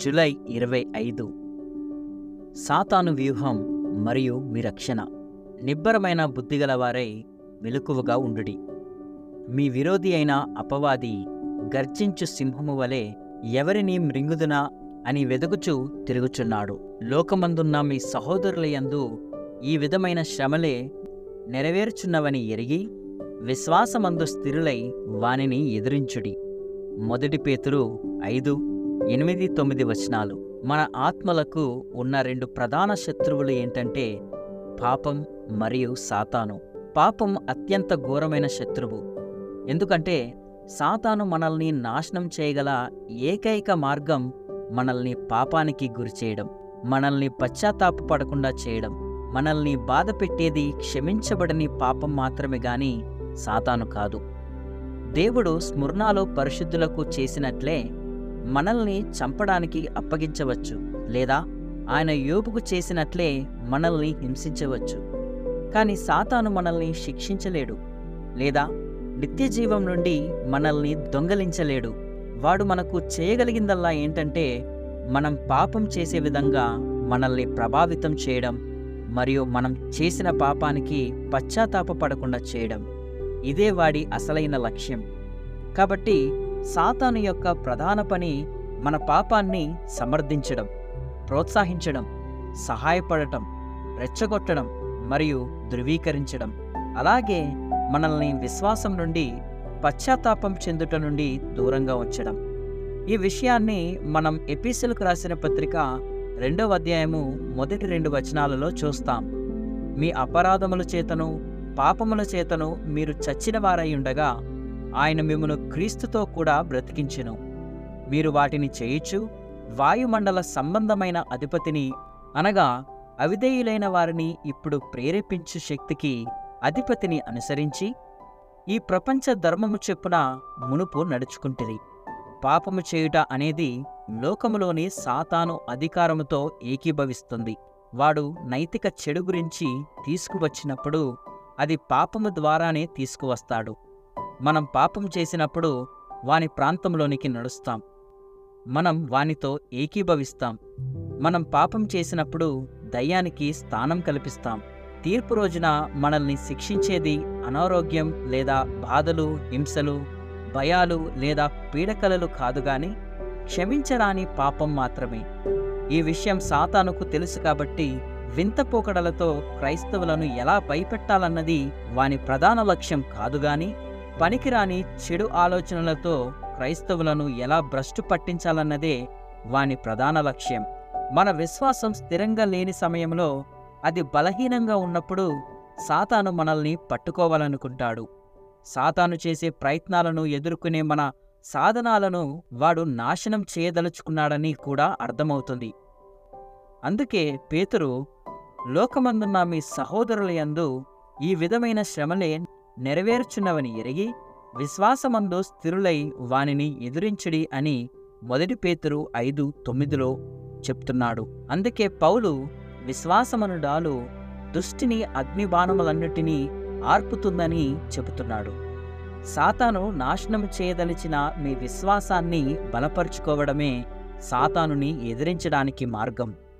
July ఇరవై ఐదు సాతాను వ్యూహం మరియు మీ రక్షణ నిబ్బరమైన బుద్ధిగలవారై మెలకువగా ఉండుడి మీ విరోధి అయిన అపవాది గర్జించు సింహము వలె ఎవరిని మృంగుదునా అని వెదుకుచూ తిరుగుచున్నాడు లోకమందున్న మీ సహోదరులయందు ఈ విధమైన శ్రమలే నెరవేర్చున్నవని ఎరిగి విశ్వాసమందు స్థిరులై వానిని ఎదిరించుడి మొదటి పేతురు ఐదు ఎనిమిది తొమ్మిది వచనాలు మన ఆత్మలకు ఉన్న రెండు ప్రధాన శత్రువులు ఏంటంటే పాపం మరియు సాతాను పాపం అత్యంత ఘోరమైన శత్రువు ఎందుకంటే సాతాను మనల్ని నాశనం చేయగల ఏకైక మార్గం మనల్ని పాపానికి గురిచేయడం మనల్ని పశ్చాత్తాపపడకుండా చేయడం మనల్ని బాధ పెట్టేది క్షమించబడని పాపం మాత్రమే గాని సాతాను కాదు దేవుడు స్మృణాలో పరిశుద్ధులకు చేసినట్లే మనల్ని చంపడానికి అప్పగించవచ్చు లేదా ఆయన యోపుకు చేసినట్లే మనల్ని హింసించవచ్చు కానీ సాతాను మనల్ని శిక్షించలేడు లేదా నిత్యజీవం నుండి మనల్ని దొంగలించలేడు వాడు మనకు చేయగలిగిందల్లా ఏంటంటే మనం పాపం చేసే విధంగా మనల్ని ప్రభావితం చేయడం మరియు మనం చేసిన పాపానికి పశ్చాత్తాపపడకుండా చేయడం ఇదే వాడి అసలైన లక్ష్యం కాబట్టి సాతాను యొక్క ప్రధాన పని మన పాపాన్ని సమర్థించడం ప్రోత్సహించడం సహాయపడటం రెచ్చగొట్టడం మరియు ధృవీకరించడం అలాగే మనల్ని విశ్వాసం నుండి పశ్చాత్తాపం చెందుట నుండి దూరంగా ఉంచడం ఈ విషయాన్ని మనం ఎపిసెల్కు రాసిన పత్రిక రెండవ అధ్యాయము మొదటి రెండు వచనాలలో చూస్తాం మీ అపరాధముల చేతను పాపముల చేతను మీరు చచ్చిన వారై ఉండగా ఆయన మిమ్మను క్రీస్తుతో కూడా బ్రతికించెను మీరు వాటిని చేయిచు వాయుమండల సంబంధమైన అధిపతిని అనగా అవిధేయులైన వారిని ఇప్పుడు ప్రేరేపించు శక్తికి అధిపతిని అనుసరించి ఈ ప్రపంచ ధర్మము చెప్పున మునుపు నడుచుకుంటిరి పాపము చేయుట అనేది లోకములోని సాతాను అధికారముతో ఏకీభవిస్తుంది వాడు నైతిక చెడు గురించి తీసుకువచ్చినప్పుడు అది పాపము ద్వారానే తీసుకువస్తాడు మనం పాపం చేసినప్పుడు వాని ప్రాంతంలోనికి నడుస్తాం మనం వానితో ఏకీభవిస్తాం మనం పాపం చేసినప్పుడు దయ్యానికి స్థానం కల్పిస్తాం తీర్పు రోజున మనల్ని శిక్షించేది అనారోగ్యం లేదా బాధలు హింసలు భయాలు లేదా పీడకలలు కాదు గాని క్షమించరాని పాపం మాత్రమే ఈ విషయం సాతానుకు తెలుసు కాబట్టి వింత పోకడలతో క్రైస్తవులను ఎలా భయపెట్టాలన్నది వాని ప్రధాన లక్ష్యం కాదుగాని పనికిరాని చెడు ఆలోచనలతో క్రైస్తవులను ఎలా భ్రష్టు పట్టించాలన్నదే వాని ప్రధాన లక్ష్యం మన విశ్వాసం స్థిరంగా లేని సమయంలో అది బలహీనంగా ఉన్నప్పుడు సాతాను మనల్ని పట్టుకోవాలనుకుంటాడు సాతాను చేసే ప్రయత్నాలను ఎదుర్కొనే మన సాధనాలను వాడు నాశనం చేయదలుచుకున్నాడని కూడా అర్థమవుతుంది అందుకే పేతురు లోకమందున్న మీ సహోదరులయందు ఈ విధమైన శ్రమలే నెరవేర్చున్నవని ఎరిగి విశ్వాసమందు స్థిరులై వానిని ఎదురించుడి అని మొదటి పేతురు ఐదు తొమ్మిదిలో చెప్తున్నాడు అందుకే పౌలు విశ్వాసమనుడాలు దుష్టిని అగ్నిబాణములన్నిటినీ ఆర్పుతుందని చెబుతున్నాడు సాతాను నాశనం చేయదలిచిన మీ విశ్వాసాన్ని బలపరుచుకోవడమే సాతానుని ఎదిరించడానికి మార్గం